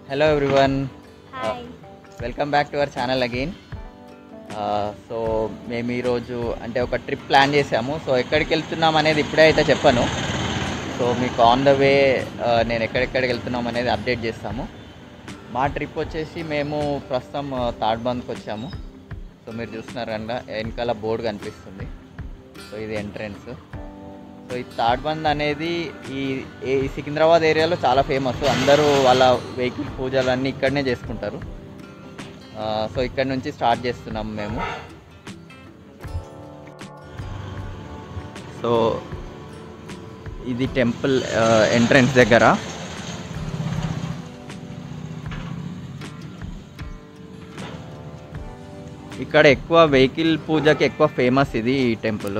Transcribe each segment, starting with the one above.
Hello everyone hi welcome back to our channel again so మేము ఈరోజు అంటే ఒక ట్రిప్ ప్లాన్ చేసాము సో ఎక్కడికి వెళ్తున్నాం అనేది ఇప్పుడే అయితే చెప్పాను సో మీకు ఆన్ ద వే నేను ఎక్కడెక్కడికి వెళ్తున్నాం అనేది అప్డేట్ చేస్తాము మా ట్రిప్ వచ్చేసి మేము ప్రస్తుతం తాడ్బంద్కి వచ్చాము సో మీరు చూస్తున్నారు కనుక వెనకాల బోర్డు కనిపిస్తుంది సో ఇది ఎంట్రన్స్ సో ఈ తాడ్బంద్ అనేది ఈ ఈ సికింద్రాబాద్ ఏరియాలో చాలా ఫేమస్ అందరూ వాళ్ళ వెహికల్ పూజలు అన్నీ ఇక్కడనే చేసుకుంటారు ఆ, సో ఇక్కడ నుంచి స్టార్ట్ చేస్తున్నాం మేము సో ఇది టెంపుల్ ఎంట్రన్స్ దగ్గర ఇక్కడ ఎక్కువ వెహికల్ పూజకి ఎక్కువ ఫేమస్ ఇది ఈ టెంపుల్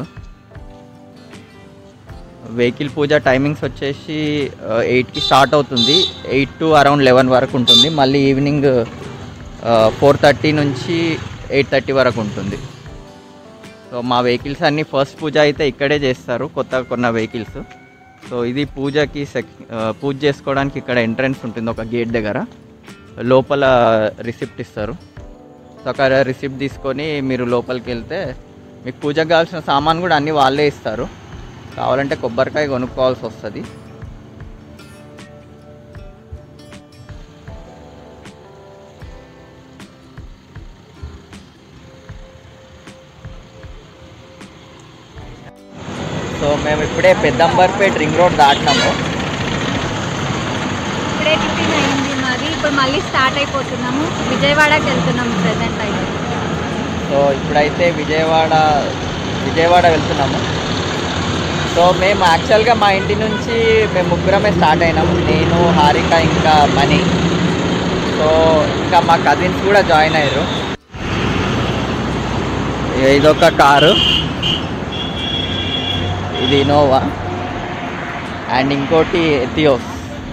వెహికల్ పూజ టైమింగ్స్ వచ్చేసి ఎయిట్కి స్టార్ట్ అవుతుంది ఎయిట్ టు అరౌండ్ లెవెన్ వరకు ఉంటుంది మళ్ళీ ఈవినింగ్ ఫోర్ థర్టీ నుంచి ఎయిట్ థర్టీ వరకు ఉంటుంది సో మా వెహికల్స్ అన్నీ ఫస్ట్ పూజ అయితే ఇక్కడే చేస్తారు కొత్త కొన్న వెహికల్స్ సో ఇది పూజకి సెక్ ఆ, పూజ చేసుకోవడానికి ఇక్కడ ఎంట్రన్స్ ఉంటుంది ఒక గేట్ దగ్గర లోపల రిసిప్ట్ ఇస్తారు సో అక్కడ రిసిప్ట్ తీసుకొని మీరు లోపలికి వెళ్తే మీకు పూజకు కావాల్సిన సామాన్ కూడా అన్నీ వాళ్ళే ఇస్తారు కావాలంటే కొబ్బరికాయ కొనుక్కోవాల్సి వస్తుంది సో మేము ఇప్పుడే పెద్దంబర్పేట్ రింగ్ రోడ్ దాటినాము ఇప్పుడే టిఫిన్ అయింది మాది ఇప్పుడు మళ్ళీ స్టార్ట్ అయిపోతున్నాము విజయవాడకి వెళ్తున్నాము ప్రజెంట్ అయితే సో ఇప్పుడైతే విజయవాడ విజయవాడ వెళ్తున్నాము సో మేము యాక్చువల్గా మా ఇంటి నుంచి మేము ముగ్గురమే స్టార్ట్ అయినాము నేను హారిక ఇంకా మనీ సో ఇంకా మా కజిన్స్ కూడా జాయిన్ అయ్యారు ఇక ఇదొక కారు ఇది ఇనోవా అండ్ ఇంకోటి ఎథియోస్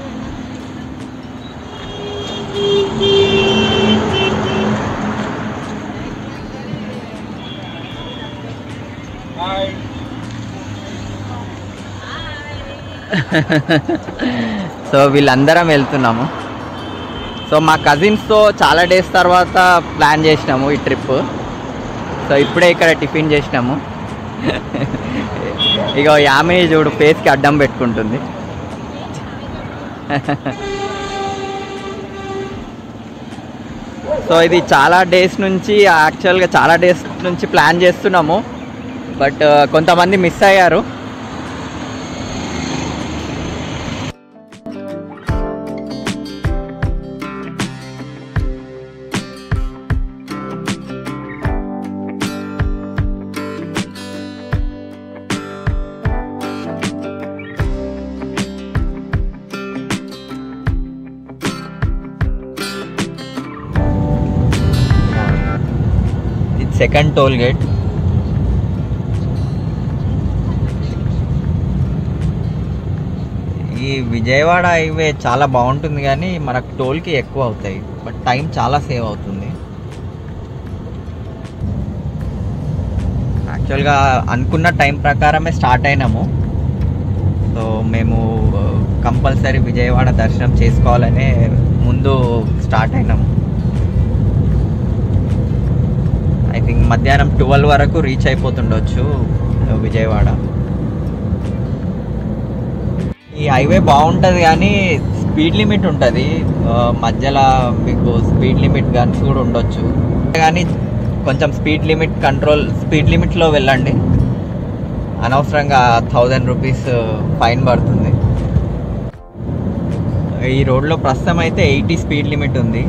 సో వీళ్ళందరం వెళ్తున్నాము సో మా కజిన్స్తో చాలా డేస్ తర్వాత ప్లాన్ చేసినాము ఈ ట్రిప్ సో ఇప్పుడే ఇక్కడ టిఫిన్ చేసినాము ఇక యామిని చూడు ఫేస్కి అడ్డం పెట్టుకుంటుంది సో ఇది చాలా డేస్ నుంచి యాక్చువల్గా చాలా డేస్ నుంచి ప్లాన్ చేస్తున్నాము బట్ కొంతమంది మిస్ అయ్యారు ఇది సెకండ్ టోల్ గేట్ ఈ విజయవాడ హైవే చాలా బాగుంటుంది కానీ మనకు టోల్కి ఎక్కువ అవుతాయి బట్ టైం చాలా సేవ్ అవుతుంది యాక్చువల్గా అనుకున్న టైం ప్రకారమే స్టార్ట్ అయినాము సో మేము కంపల్సరీ విజయవాడ దర్శనం చేసుకోవాలనే ముందు స్టార్ట్ అయినాము ఐ థింక్ మధ్యాహ్నం ట్వెల్వ్ వరకు రీచ్ అయిపోతుండొచ్చు విజయవాడ ఈ హైవే బాగుంటుంది కానీ స్పీడ్ లిమిట్ ఉంటుంది మధ్యలో మీకు స్పీడ్ లిమిట్ గన్స్ కూడా ఉండొచ్చు కానీ కొంచెం స్పీడ్ లిమిట్ కంట్రోల్ స్పీడ్ లిమిట్లో వెళ్ళండి అనవసరంగా థౌజండ్ రూపీస్ ఫైన్ పడుతుంది ఈ రోడ్లో ప్రస్తుతం అయితే ఎయిటీ స్పీడ్ లిమిట్ ఉంది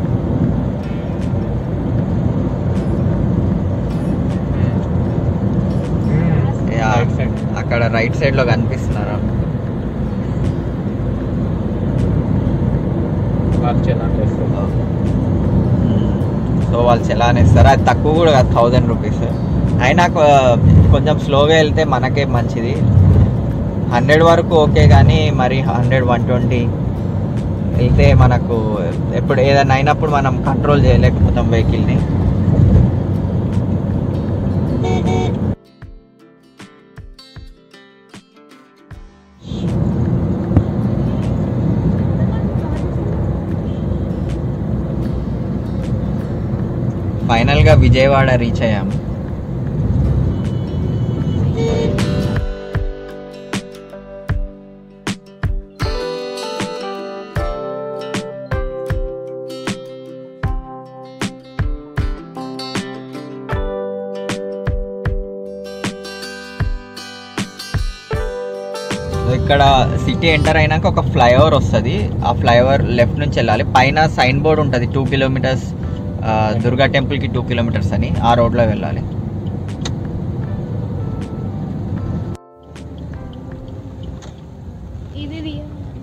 యా, Right side. అక్కడ రైట్ సైడ్ లో కనిపిస్తున్నారా వాళ్ళు చెల్లని చేస్తారు సో వాళ్ళు చలాన్ ఇస్తారు అది తక్కువ కూడా కాదు థౌజండ్ రూపీస్ అయినా కొ- కొంచెం స్లోగా వెళ్తే మనకే మంచిది హండ్రెడ్ వరకు ఓకే కానీ మరి హండ్రెడ్ వన్ ట్వంటీ వెళ్తే మనకు ఎప్పుడు ఏదైనా అయినప్పుడు మనం కంట్రోల్ చేయలేకపోతాం వెహికల్ని ఫైనల్గా విజయవాడ రీచ్ అయ్యాము ఇక్కడ సిటీ ఎంటర్ అయినాక ఒక ఫ్లైఓవర్ వస్తుంది ఆ ఫ్లైఓవర్ లెఫ్ట్ నుంచి వెళ్ళాలి పైన సైన్ బోర్డ్ ఉంటుంది టూ కిలోమీటర్స్ దుర్గా టెంపుల్కి టూ కిలోమీటర్స్ అని ఆ రోడ్లో వెళ్ళాలి ఇది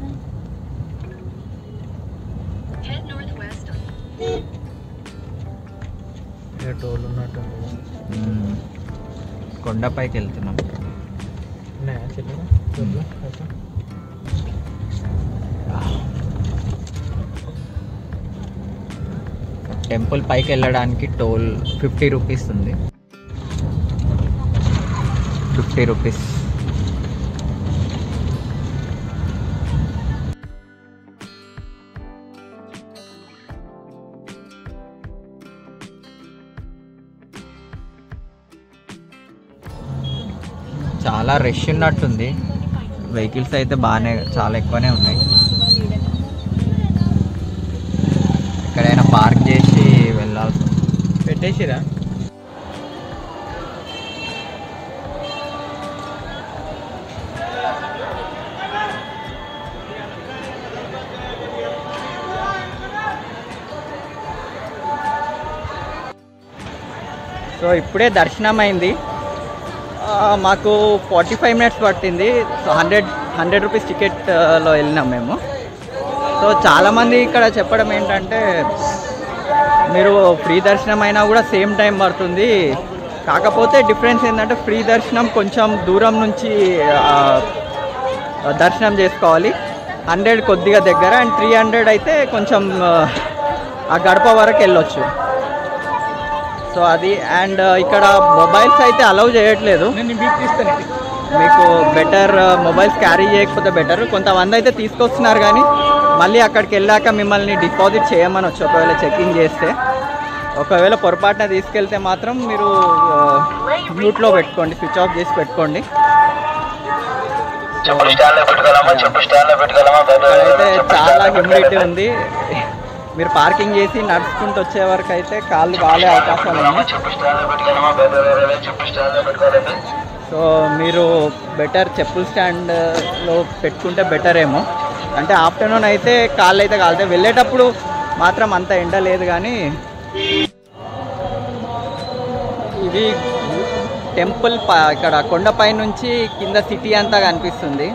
టోల్ ఉన్నట్టు మ్మ్. కొండపైకి వెళ్తున్నాం ఉన్నాయా చిల్లర టోల్ అట్లా టెంపుల్ పైకి వెళ్ళడానికి టోల్ ఫిఫ్టీ రూపీస్ ఉంది ఫిఫ్టీ రూపీస్ చాలా రష్ ఉన్నట్టుంది వెహికల్స్ అయితే బాగానే చాలా ఎక్కువనే ఉన్నాయి ఎక్కడైనా పార్క్ చేసి వెళ్ళాల్సి ఉంది. పెట్టేసిరా సో ఇప్పుడే దర్శనం అయింది ఆ, మాకు ఫార్టీ ఫైవ్ మినిట్స్ పట్టింది సో హండ్రెడ్ హండ్రెడ్ రూపీస్ టికెట్లో వెళ్ళినాం మేము సో చాలామంది ఇక్కడ చెప్పడం ఏంటంటే మీరు ఫ్రీ దర్శనం అయినా కూడా సేమ్ టైం పడుతుంది కాకపోతే డిఫరెన్స్ ఏంటంటే ఫ్రీ దర్శనం కొంచెం దూరం నుంచి ఆ, దర్శనం చేసుకోవాలి హండ్రెడ్ కొద్దిగా దగ్గర అండ్ త్రీ హండ్రెడ్ అయితే కొంచెం ఆ, ఆ గడప వరకు వెళ్ళొచ్చు సో అది అండ్ ఇక్కడ మొబైల్స్ అయితే అలౌ చేయట్లేదు నేను మీకు తీస్తాను మీకు బెటర్ మొబైల్స్ క్యారీ చేయకపోతే బెటర్ కొంతమంది అయితే తీసుకొస్తున్నారు కానీ మళ్ళీ అక్కడికి వెళ్ళాక మిమ్మల్ని డిపాజిట్ చేయమని వచ్చి ఒకవేళ చెకింగ్ చేస్తే ఒకవేళ పొరపాటున తీసుకెళ్తే మాత్రం మీరు మ్యూట్లో పెట్టుకోండి స్విచ్ ఆఫ్ చేసి పెట్టుకోండి చెప్పు స్టాండ్ లో పెట్టుకోవాలమ్మా చెప్పు స్టాండ్ లో పెట్టుకోవాలమ్మా ఇక్కడైతే చాలా హ్యూమిడిటీ ఉంది మీరు పార్కింగ్ చేసి నడుచుకుంటూ వచ్చే వరకు అయితే కాళ్ళు కాలే అవకాశాలు ఉన్నాయి చెప్పు స్టాండ్ లో పెట్టుకోవాలమ్మా చెప్పు స్టాండ్ లో పెట్టుకోవాలి సో మీరు బెటర్ చెప్పుల స్టాండ్లో పెట్టుకుంటే బెటర్ ఏమో అంటే ఆఫ్టర్నూన్ అయితే కాళ్ళు అయితే కాలుతాయి వెళ్ళేటప్పుడు మాత్రం అంత ఎండ లేదు కానీ ఇది టెంపుల్ ప- ఇక్కడ కొండపై నుంచి కింద సిటీ అంతా కనిపిస్తుంది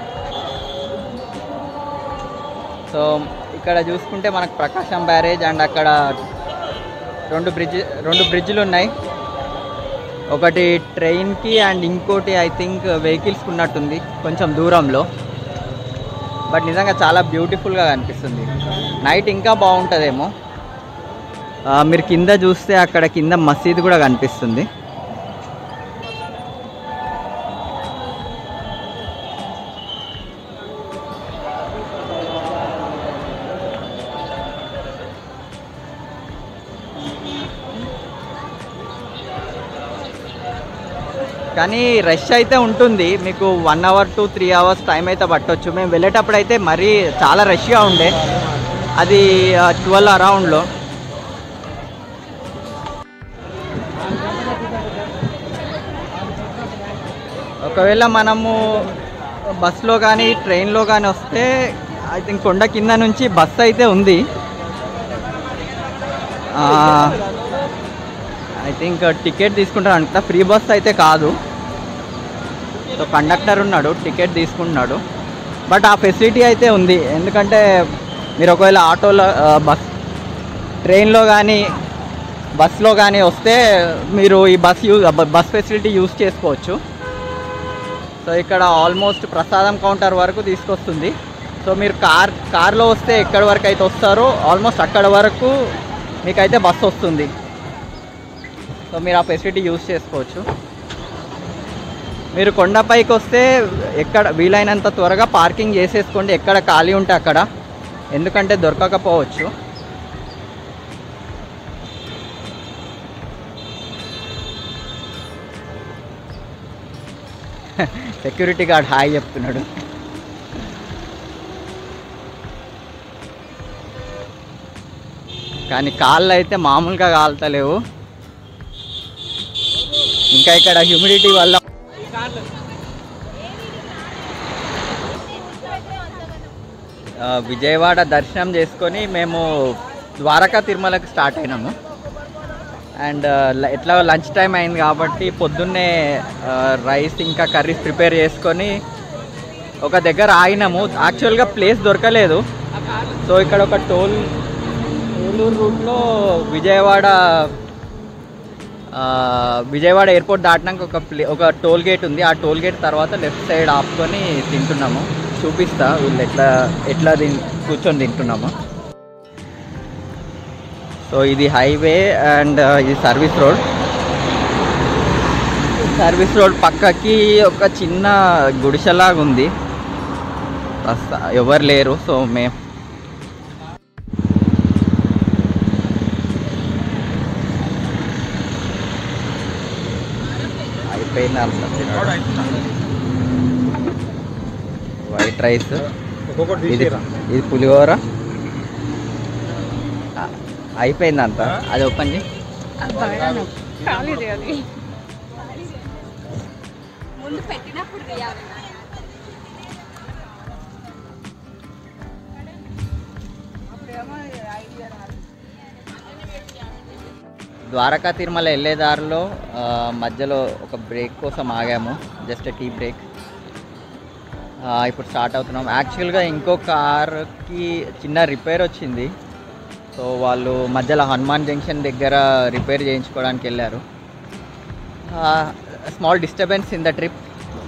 సో ఇక్కడ చూసుకుంటే మనకు ప్రకాశం బ్యారేజ్ అండ్ అక్కడ రెండు బ్రిడ్జ్ రెండు బ్రిడ్జ్లు ఉన్నాయి ఒకటి ట్రైన్కి అండ్ ఇంకోటి ఐ థింక్ వెహికల్స్కి ఉన్నట్టుంది కొంచెం దూరంలో బట్ నిజంగా చాలా బ్యూటిఫుల్గా కనిపిస్తుంది నైట్ ఇంకా బాగుంటుందేమో ఆ, మీరు కింద చూస్తే అక్కడ కింద మసీద్ కూడా కనిపిస్తుంది కానీ రష్ అయితే ఉంటుంది మీకు one hour two three hours time అయితే పట్టొచ్చు మేము వెళ్ళేటప్పుడు అయితే మరీ చాలా రష్గా ఉండే అది ట్వెల్వ్ అరౌండ్లో ఒకవేళ మనము బస్లో కానీ ట్రైన్లో కానీ వస్తే ఐ థింక్ కొండ కింద నుంచి బస్ అయితే ఉంది ఐ థింక్ టికెట్ తీసుకుంటారు అనుకుంటా ఫ్రీ బస్ అయితే కాదు సో కండక్టర్ ఉన్నాడు టికెట్ తీసుకుంటున్నాడు బట్ ఆ ఫెసిలిటీ అయితే ఉంది ఎందుకంటే మీరు ఒకవేళ ఆటోలో ఆ, బస్ ట్రైన్లో కానీ బస్లో కానీ వస్తే మీరు ఈ bus use bus facility use చేసుకోవచ్చు సో ఇక్కడ ఆల్మోస్ట్ ప్రసాదం కౌంటర్ వరకు తీసుకొస్తుంది సో మీరు కార్ కార్లో వస్తే ఎక్కడి వరకు అయితే వస్తారో ఆల్మోస్ట్ అక్కడ వరకు మీకైతే బస్ వస్తుంది సో మీరు ఆ ఫెసిలిటీ యూజ్ చేసుకోవచ్చు మీరు కొండపైకి వస్తే ఎక్కడ వీలైనంత త్వరగా పార్కింగ్ చేసేసుకోండి ఎక్కడ ఖాళీ ఉంటే అక్కడ ఎందుకంటే దొరకకపోవచ్చు సెక్యూరిటీ గార్డ్ హాయ్ చెప్తున్నాడు కానీ కాళ్ళు అయితే మామూలుగా కాలుతలేవు ఇంకా ఇక్కడ హ్యూమిడిటీ వల్ల ఆ, విజయవాడ దర్శనం చేసుకొని మేము ద్వారకా తిరుమలకి స్టార్ట్ అయినాము అండ్ ఎట్లా లంచ్ టైం అయింది కాబట్టి పొద్దున్నే రైస్ ఇంకా కర్రీస్ ప్రిపేర్ చేసుకొని ఒక దగ్గర ఆగినాము యాక్చువల్గా ప్లేస్ దొరకలేదు సో ఇక్కడ ఒక టోల్ టోలూరు రూట్లో విజయవాడ ఆ, విజయవాడ ఎయిర్పోర్ట్ దాటినాక ఒక ప్లే ఒక టోల్ గేట్ ఉంది ఆ టోల్ గేట్ తర్వాత లెఫ్ట్ సైడ్ ఆపుకొని తింటున్నాము చూపిస్తా వీళ్ళు ఎట్లా ఎట్లా తిన్ కూర్చొని తింటున్నాము సో ఇది హైవే అండ్ ఇది సర్వీస్ రోడ్ సర్వీస్ రోడ్ పక్కకి ఒక చిన్న గుడిసెలాగా ఉంది అస్స- ఎవరు లేరు సో మే అయిపోయింది అంత వైట్ రైస్ ఒక్కొక్కటి ఇది ఇది పులిహోర ఆ, అయిపోయింది అంత అది ఓపెన్ చేయి ముందు పెట్టినప్పుడు తీయాలి ద్వారకా తిరుమల వెళ్ళే దారిలో ఆ, మధ్యలో ఒక బ్రేక్ కోసం ఆగాము జస్ట్ టీ బ్రేక్ ఇప్పుడు స్టార్ట్ అవుతున్నాం యాక్చువల్గా ఇంకో కార్కి చిన్న రిపేర్ వచ్చింది సో వాళ్ళు మధ్యలో హనుమాన్ జంక్షన్ దగ్గర రిపేర్ చేయించుకోవడానికి వెళ్ళారు small disturbance in the trip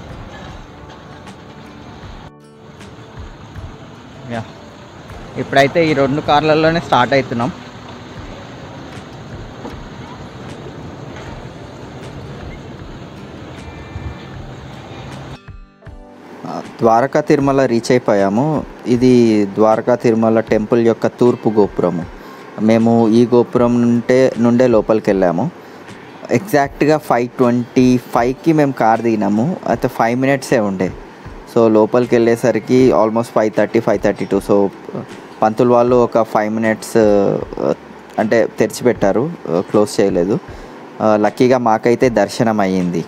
yeah ఇప్పుడైతే ఈ రెండు కార్లలోనే స్టార్ట్ అవుతున్నాం ద్వారకా తిరుమల రీచ్ అయిపోయాము ఇది ద్వారకా తిరుమల టెంపుల్ యొక్క తూర్పు గోపురము మేము ఈ గోపురం నుండే నుండే లోపలికి వెళ్ళాము ఎగ్జాక్ట్గా ఫైవ్ ట్వంటీ ఫైవ్కి మేము కార్ దిగినాము అయితే ఫైవ్ మినిట్సే ఉండే సో లోపలికి వెళ్ళేసరికి almost five thirty five thirty two so పంతులు వాళ్ళు ఒక ఫైవ్ మినిట్స్ అంటే తెరిచిపెట్టారు క్లోజ్ చేయలేదు లక్కీగా మాకైతే దర్శనం అయ్యింది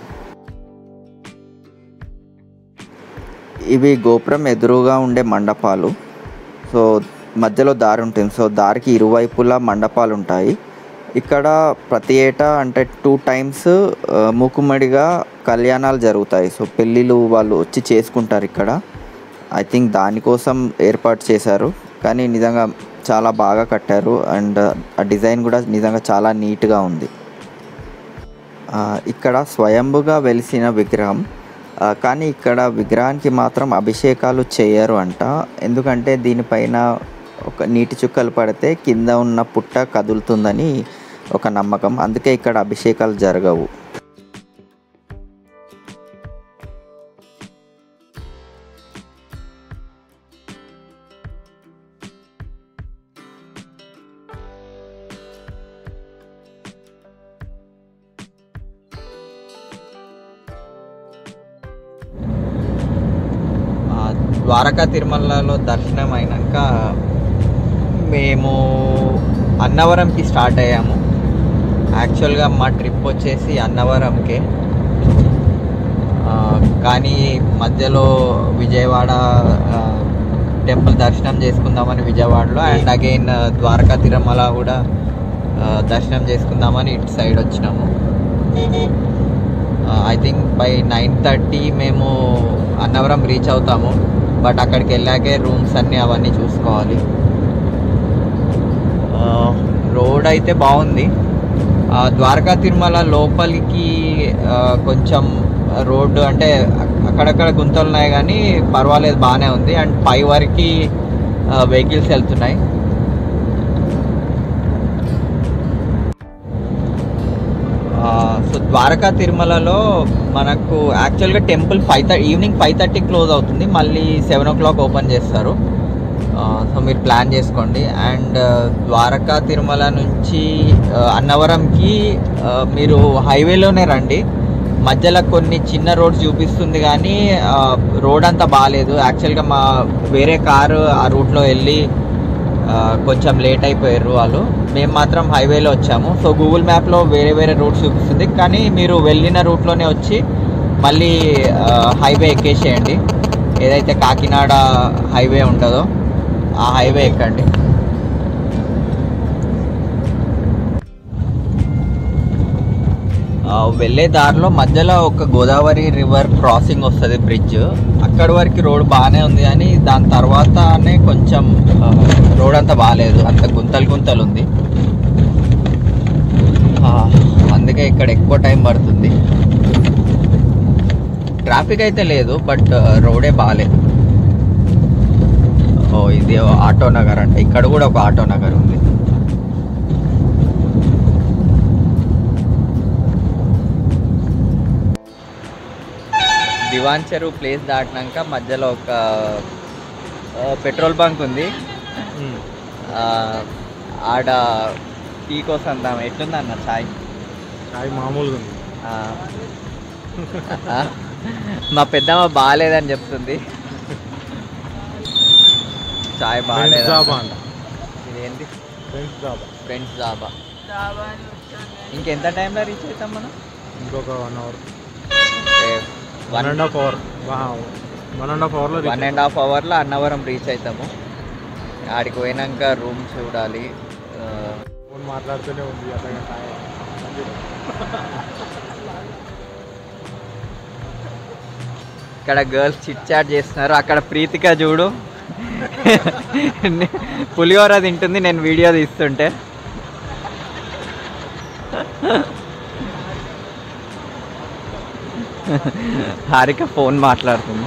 ఇవి గోపురం ఎదురుగా ఉండే మండపాలు సో మధ్యలో దారి ఉంటుంది సో దారికి ఇరువైపులా మండపాలు ఉంటాయి ఇక్కడ ప్రతి ఏటా అంటే టూ టైమ్స్ మూకుమ్మడిగా కళ్యాణాలు జరుగుతాయి సో పెళ్ళిళ్ళు వాళ్ళు వచ్చి చేసుకుంటారు ఇక్కడ ఐ థింక్ దానికోసం ఏర్పాటు చేశారు కానీ నిజంగా చాలా బాగా కట్టారు అండ్ ఆ డిజైన్ కూడా నిజంగా చాలా నీట్గా ఉంది ఆ, ఇక్కడ స్వయంభుగా వెలిసిన విగ్రహం ఆ, కానీ ఇక్కడ విగ్రహానికి మాత్రం అభిషేకాలు చేయరు అంట ఎందుకంటే దీనిపైన ఒక నీటి చుక్కలు పడితే కింద ఉన్న పుట్ట కదులుతుందని ఒక నమ్మకం అందుకే ఇక్కడ అభిషేకాలు జరగవు ఆ, ద్వారకా తిరుమలలో దర్శనం అయినాక మేము అన్నవరంకి స్టార్ట్ అయ్యాము యాక్చువల్గా మా ట్రిప్ వచ్చేసి అన్నవరంకే ఆ, కానీ మధ్యలో విజయవాడ ఆ, టెంపుల్ దర్శనం చేసుకుందామని విజయవాడలో అండ్ అగైన్ ద్వారకా తిరుమల కూడా ఆ, దర్శనం చేసుకుందామని ఇటు సైడ్ వచ్చినాము I think by nine thirty మేము అన్నవరం రీచ్ అవుతాము బట్ అక్కడికి వెళ్ళాకే రూమ్స్ అన్నీ అవన్నీ చూసుకోవాలి రోడ్ అయితే బాగుంది ఆ, ద్వారకా తిరుమల లోపలికి ఆ, కొంచెం రోడ్డు అంటే అక్- అక్కడక్కడ గుంతలు ఉన్నాయి కానీ పర్వాలేదు బాగానే ఉంది అండ్ పై వరకు వెహికల్స్ వెళ్తున్నాయి ఆ, సో ద్వారకా తిరుమలలో మనకు యాక్చువల్గా temple five thirty evening five thirty close అవుతుంది మళ్ళీ సెవెన్ ఓ క్లాక్ ఓపెన్ చేస్తారు ఆ, సో మీరు ప్లాన్ చేసుకోండి అండ్ ద్వారకా తిరుమల నుంచి ఆ, అన్నవరంకి ఆ, మీరు హైవేలోనే రండి మధ్యలో కొన్ని చిన్న రోడ్స్ చూపిస్తుంది కానీ ఆ, రోడ్ అంతా బాగాలేదు యాక్చువల్గా మా వేరే కారు ఆ రూట్లో వెళ్ళి ఆ, కొంచెం లేట్ అయిపోయారు వాళ్ళు మేము మాత్రం హైవేలో వచ్చాము సో గూగుల్ మ్యాప్లో వేరే వేరే రూట్స్ చూపిస్తుంది కానీ మీరు వెళ్ళిన రూట్లోనే వచ్చి మళ్ళీ ఆ, హైవే ఎక్కేసేయండి ఏదైతే కాకినాడ హైవే ఉంటుందో ఆ హైవే ఎక్కండి ఆ, వెళ్ళే దారిలో మధ్యలో ఒక గోదావరి రివర్ క్రాసింగ్ వస్తుంది బ్రిడ్జ్ అక్కడి వరకు రోడ్ బాగానే ఉంది కానీ దాని తర్వాతనే కొంచెం ఆ, రోడ్ అంతా బాగాలేదు అంత గుంతలు గుంతలు ఉంది ఆ, అందుకే ఇక్కడ ఎక్కువ టైం పడుతుంది ట్రాఫిక్ అయితే లేదు బట్ రోడే బాగాలేదు ఓ ఇది ఆటో నగర్ అంటే ఇక్కడ కూడా ఒక ఆటో నగర్ ఉంది దివాన్ చెరువు ప్లేస్ దాటినాక మధ్యలో ఒక ఆ, పెట్రోల్ బంక్ ఉంది ఆ, ఆడ టీ కోసం అందాం ఎట్లుంది అన్న చాయ్ చాయ్ మామూలుగా ఉంది ఆ. ఆ, మా పెద్దమ్మ బాగాలేదని చెప్తుంది చాయ్ ఫ్రెండ్స్ జాబా బాగాలేదు అంట ఇదేంటి ఫ్రెండ్స్ జాబా ఫ్రెండ్స్ దాబా ఇంకెంత టైంలో రీచ్ అవుతాం మనం ఇంకొక one hour one one and half hour one and half అవర్లో వన్ అండ్ హాఫ్ అవర్లో అన్నవరం రీచ్ అవుతాము ఆడికి పోయినాక రూమ్ చూడాలి ఆ, ఫోన్ మాట్లాడుతూనే ఉంది అర్థగంట ఇక్కడ గర్ల్స్ చిట్ చాట్ చేస్తున్నారు అక్కడ ప్రీతిక చూడు పులిహోర తింటుంది నేను వీడియో తీస్తుంటే హారిక ఫోన్ మాట్లాడుతుంది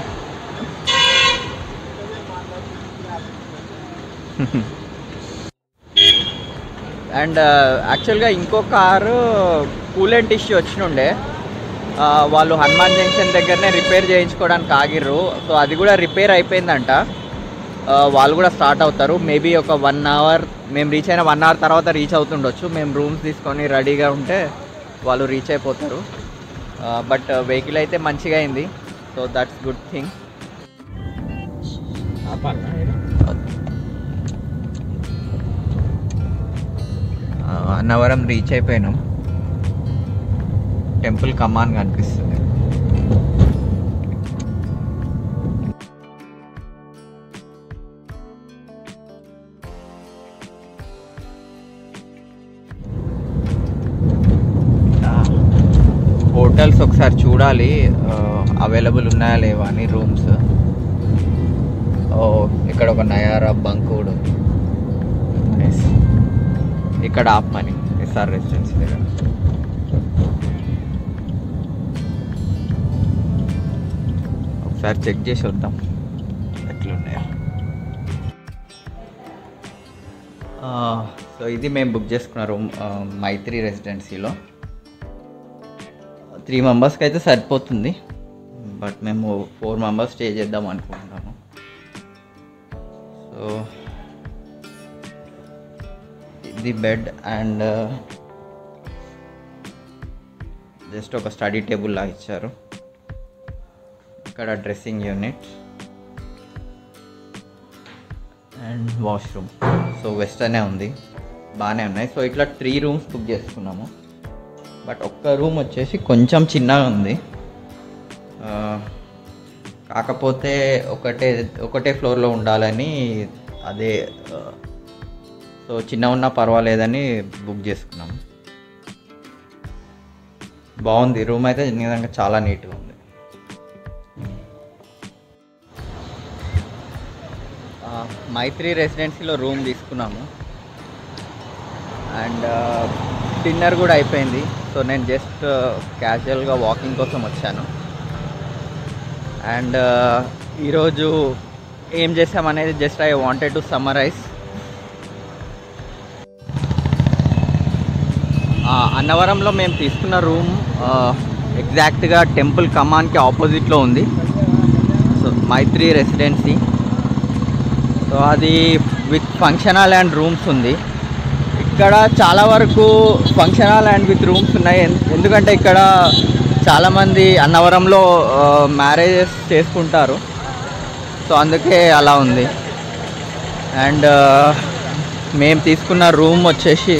అండ్ యాక్చువల్గా ఇంకో కారు కూలెంట్ ఇష్యూ వచ్చినుండే ఆ, వాళ్ళు హనుమాన్ జంక్షన్ దగ్గరనే రిపేర్ చేయించుకోవడానికి ఆగిర్రు సో అది కూడా రిపేర్ అయిపోయిందంట ఆ, వాళ్ళు కూడా స్టార్ట్ అవుతారు మేబీ ఒక వన్ అవర్ మేము రీచ్ అయిన వన్ అవర్ తర్వాత రీచ్ అవుతుండొచ్చు మేము రూమ్స్ తీసుకొని రెడీగా ఉంటే వాళ్ళు రీచ్ అయిపోతారు బట్ వెహికల్ అయితే మంచిగా అయింది so that's good thing Annavaram reach అయిపోయినాం టెంపుల్ కమాన్ కనిపిస్తుంది హోటల్స్ ఒకసారి చూడాలి అవైలబుల్ ఉన్నాయా లేవా అని రూమ్స్ ఓ ఇక్కడ ఒక నయారా బంక్ కూడా ఉంది Nice. ఇక్కడ ఆపమని ఎస్ఆర్ రెసిడెన్సీ దగ్గర ఒకసారి చెక్ చేసి వద్దాం ఎట్లున్నాయో సో ఇది మేము బుక్ చేసుకున్న రూమ్ మైత్రి రెసిడెన్సీలో త్రీ మెంబర్స్కి అయితే సరిపోతుంది బట్ మేము ఫోర్ మెంబర్స్ స్టే చేద్దాం అనుకుంటున్నాము సో ఇది బెడ్ అండ్ జస్ట్ ఒక స్టడీ టేబుల్ లా ఇచ్చారు ఇక్కడ dressing unit and washroom so వెస్టర్నే ఉంది బాగానే ఉన్నాయి సో ఇట్లా త్రీ రూమ్స్ బుక్ చేసుకున్నాము బట్ ఒక్క రూమ్ వచ్చేసి కొంచెం చిన్నగా ఉంది ఆ, కాకపోతే ఒకటే ఒకటే ఫ్లోర్లో ఉండాలని అదే ఆ, సో చిన్న ఉన్నా పర్వాలేదని బుక్ చేసుకున్నాం బాగుంది రూమ్ అయితే నిజంగా చాలా నీట్గా ఉంది ఆ, మైత్రి రెసిడెన్సీలో రూమ్ తీసుకున్నాము అండ్ డిన్నర్ కూడా అయిపోయింది సో నేను జస్ట్ క్యాజువల్గా వాకింగ్ కోసం వచ్చాను అండ్ ఈరోజు ఏం చేసామనేది just I wanted to summarize అన్నవరంలో మేము తీసుకున్న రూమ్ ఎగ్జాక్ట్గా టెంపుల్ కమాన్కి ఆపోజిట్లో ఉంది సో మైత్రి రెసిడెన్సీ సో అది with function hall and rooms ఉంది ఇక్కడ చాలా వరకు function hall and with rooms ఉన్నాయి ఎన్- ఎందుకంటే ఇక్కడ చాలామంది అన్నవరంలో మ్యారేజెస్ చేసుకుంటారు సో అందుకే అలా ఉంది అండ్ మేము తీసుకున్న రూమ్ వచ్చేసి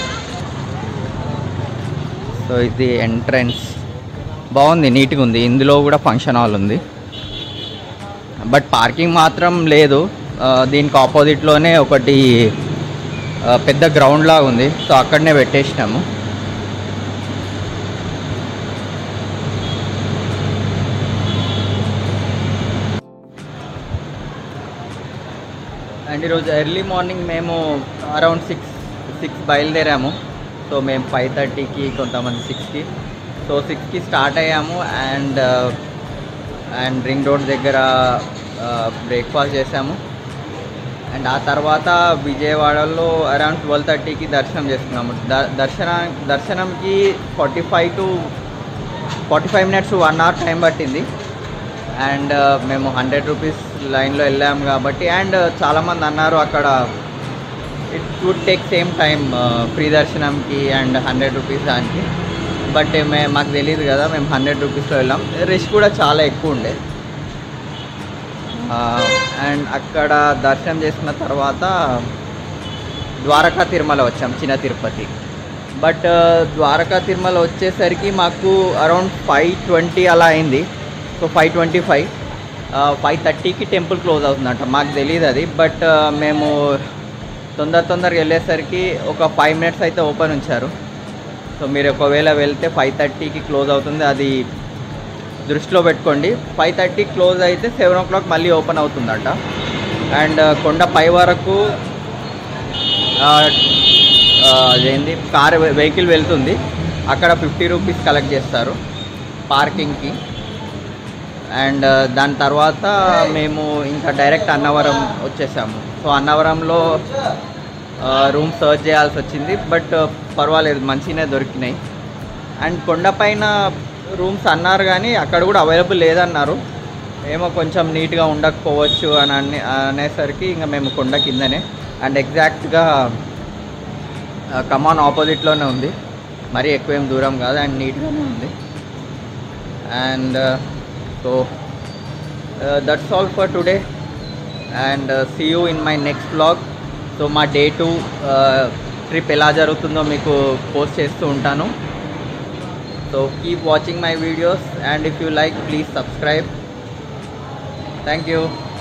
సో ఇది ఎంట్రన్స్ బాగుంది నీట్గా ఉంది ఇందులో కూడా ఫంక్షన్ హాల్ ఉంది బట్ పార్కింగ్ మాత్రం లేదు ఆ, దీనికి ఆపోజిట్లోనే ఒకటి ఆ, పెద్ద గ్రౌండ్ లాగా ఉంది సో అక్కడనే పెట్టేసినాము అండ్ ఈరోజు ఎర్లీ మార్నింగ్ మేము అరౌండ్ సిక్స్ సిక్స్ బయలుదేరాము సో మేము ఫైవ్ థర్టీకి కొంతమంది సిక్స్కి సో సిక్స్కి స్టార్ట్ అయ్యాము అండ్ అండ్ రింగ్ రోడ్ దగ్గర బ్రేక్ఫాస్ట్ చేసాము అండ్ ఆ తర్వాత విజయవాడలో అరౌండ్ ట్వెల్వ్ థర్టీకి దర్శనం చేసుకున్నాము ద దర్శన దర్శనంకి forty five to forty five minutes one hour time పట్టింది అండ్ మేము హండ్రెడ్ రూపీస్ లైన్లో వెళ్ళాము కాబట్టి అండ్ చాలామంది అన్నారు అక్కడ it would take same time free దర్శనంకి అండ్ హండ్రెడ్ రూపీస్ దానికి బట్ మే మాకు తెలియదు కదా మేము హండ్రెడ్ రూపీస్లో వెళ్ళాం రష్ కూడా చాలా ఎక్కువ ఉండే అండ్ అక్కడ దర్శనం చేసుకున్న తర్వాత ద్వారకా తిరుమల వచ్చాం చిన్న తిరుపతి బట్ ద్వారకా తిరుమల వచ్చేసరికి మాకు అరౌండ్ ఫైవ్ ట్వంటీ అలా అయింది so five twenty five five థర్టీకి టెంపుల్ క్లోజ్ అవుతుందంట మాకు తెలియదు అది బట్ మేము తొందర తొందరగా వెళ్ళేసరికి ఒక ఫైవ్ మినిట్స్ అయితే ఓపెన్ ఉంచారు సో మీరు ఒకవేళ వెళ్తే ఫైవ్ థర్టీకి క్లోజ్ అవుతుంది అది దృష్టిలో పెట్టుకోండి ఫైవ్ థర్టీ క్లోజ్ అయితే సెవెన్ ఓ క్లాక్ మళ్ళీ ఓపెన్ అవుతుందంట అండ్ కొండ పై వరకు ఆ, ఆ, అదేంది కార్ వెహికల్ వెళ్తుంది అక్కడ ఫిఫ్టీ రూపీస్ కలెక్ట్ చేస్తారు పార్కింగ్కి అండ్ దాని తర్వాత మేము ఇంకా డైరెక్ట్ అన్నవరం వచ్చేసాము సో అన్నవరంలో రూమ్ సర్చ్ చేయాల్సి వచ్చింది బట్ పర్వాలేదు మంచిగానే దొరికినాయి అండ్ కొండపైన రూమ్స్ అన్నారు కానీ అక్కడ కూడా అవైలబుల్ లేదన్నారు ఏమో కొంచెం నీట్గా ఉండకపోవచ్చు అని అనే అనేసరికి ఇంకా మేము కొండ కిందనే అండ్ ఎగ్జాక్ట్గా కమాన్ ఆపోజిట్లోనే ఉంది మరీ ఎక్కువ ఏం దూరం కాదు అండ్ నీట్గానే ఉంది and so that's all for today and see you in my next blog so మా డే టూ ట్రిప్ ఎలా జరుగుతుందో మీకు పోస్ట్ చేస్తూ ఉంటాను so keep watching my videos and if you like please subscribe thank you